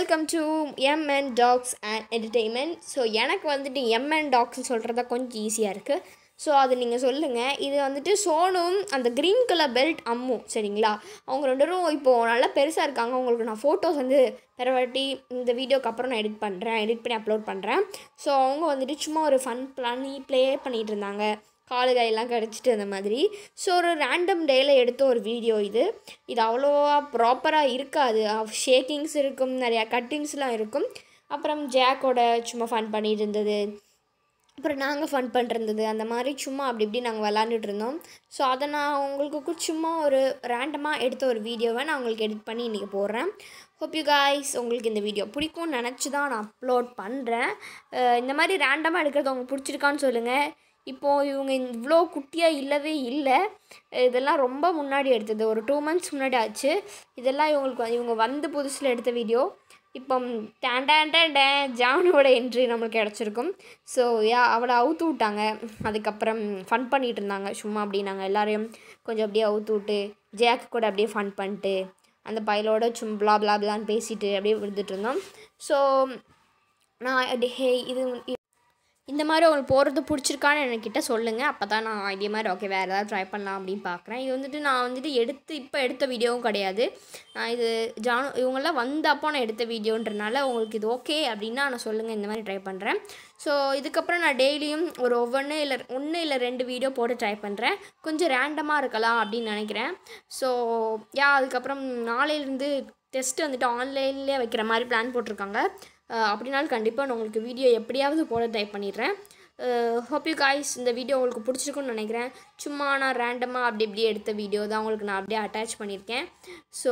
welcome to MN talks and entertainment so எனக்கு வந்துட்டு MN டாக்ஸ்னு சொல்கிறது தான் கொஞ்சம் ஈஸியாக இருக்குது ஸோ அது நீங்கள் சொல்லுங்கள் இது வந்துட்டு சோனும் அந்த க்ரீன் கலர் பெல்ட் அம்மும் சரிங்களா அவங்க ரெண்டு பேரும் இப்போது நல்லா பெருசாக இருக்காங்க உங்களுக்கு நான் ஃபோட்டோஸ் வந்து பிறவாட்டி இந்த வீடியோக்கு அப்புறம் நான் எடிட் பண்ணுறேன் எடிட் பண்ணி அப்லோட் பண்ணுறேன் ஸோ அவங்க வந்துட்டு சும்மா ஒரு ஃபன் பண்ணி ப்ளே பண்ணிகிட்டு இருந்தாங்க காலு கையெல்லாம் கடிச்சிட்டு அந்த மாதிரி ஸோ ஒரு ரேண்டம் டேயில் எடுத்த ஒரு வீடியோ இது இது அவ்வளோவா ப்ராப்பராக இருக்காது ஷேக்கிங்ஸ் இருக்கும் நிறையா கட்டிங்ஸ்லாம் இருக்கும் அப்புறம் ஜாக்கோட சும்மா ஃபன் பண்ணிட்டு இருந்தது அப்புறம் நாங்கள் ஃபன் பண்ணிருந்தது அந்த மாதிரி சும்மா அப்படி இப்படி நாங்கள் விளாண்டுட்டு இருந்தோம் ஸோ அதை நான் உங்களுக்கு சும்மா ஒரு ரேண்டமாக எடுத்த ஒரு வீடியோவை நான் உங்களுக்கு எடிட் பண்ணி இன்றைக்கி போடுறேன் ஹோப் யூ காய்ஸ் உங்களுக்கு இந்த வீடியோ பிடிக்கும்னு நினச்சி தான் நான் அப்லோட் பண்ணுறேன் இந்த மாதிரி ரேண்டமாக எடுக்கிறது உங்களுக்கு பிடிச்சிருக்கான்னு சொல்லுங்கள் இப்போது இவங்க இவ்வளோ குட்டியாக இல்லவே இல்லை இதெல்லாம் ரொம்ப முன்னாடி எடுத்தது ஒரு டூ மந்த்ஸ் முன்னாடி ஆச்சு இதெல்லாம் இவங்களுக்கு வந்து- இவங்க வந்து புதுசில் எடுத்த வீடியோ இப்போ டேண்டாண்ட ஜானோட என்ட்ரி நம்மளுக்கு கிடச்சிருக்கும் ஸோ யா அவளை அவுத்து விட்டாங்க அதுக்கப்புறம் ஃபன் பண்ணிகிட்டு இருந்தாங்க சும்மா அப்படி நாங்கள் எல்லாரையும் கொஞ்சம் அப்படியே அவுத்து விட்டு ஜேக் கூட அப்படியே ஃபன் பண்ணிட்டு அந்த பையலோட சும் blah blah பிளான்னு பேசிட்டு அப்படியே விழுந்துட்டு இருந்தோம் ஸோ நான் அப்படி ஹே இது இந்த மாதிரி உங்களுக்கு போகிறது பிடிச்சிருக்கான்னு என்கிட்ட சொல்லுங்கள் அப்போ தான் நான் இதே மாதிரி ஓகே வேறு ஏதாவது ட்ரை பண்ணலாம் அப்படின்னு பார்க்குறேன் இது வந்துட்டு நான் வந்துட்டு எடுத்து இப்போ எடுத்த வீடியோவும் கிடையாது நான் இது ஜானு இவங்கெல்லாம் வந்தப்போ நான் எடுத்த வீடியோன்றனால உங்களுக்கு இது ஓகே அப்படின்னா நான் சொல்லுங்கள் இந்த மாதிரி ட்ரை பண்ணுறேன் ஸோ இதுக்கப்புறம் நான் டெய்லியும் ஒரு ஒவ்வொன்று இல்லை ஒன்று இல்லை ரெண்டு வீடியோ போட்டு ட்ரை பண்ணுறேன் கொஞ்சம் ரேண்டமாக இருக்கலாம் அப்படின்னு நினைக்கிறேன் ஸோ யா அதுக்கப்புறம் நாளையிலேருந்து டெஸ்ட் வந்துட்டு ஆன்லைன்லேயே வைக்கிற மாதிரி பிளான் போட்டிருக்காங்க அஹ் அப்படினாலும் கண்டிப்பாக நான் உங்களுக்கு வீடியோ எப்படியாவது போட ட்ரை பண்ணிடுறேன் ஹோப் யூ காய்ஸ் இந்த வீடியோ உங்களுக்கு பிடிச்சிருக்குன்னு நினைக்கிறேன் சும்மா நான் ரேண்டமாக அப்படி இப்படி எடுத்த வீடியோ தான் உங்களுக்கு நான் அப்படியே அட்டாச் பண்ணியிருக்கேன் ஸோ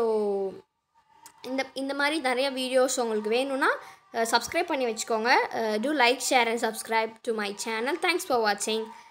இந்த இந்த மாதிரி நிறைய வீடியோஸ் உங்களுக்கு வேணும்னா சப்ஸ்கிரைப் பண்ணி வச்சுக்கோங்க do like share and subscribe to my channel thanks for வாட்சிங்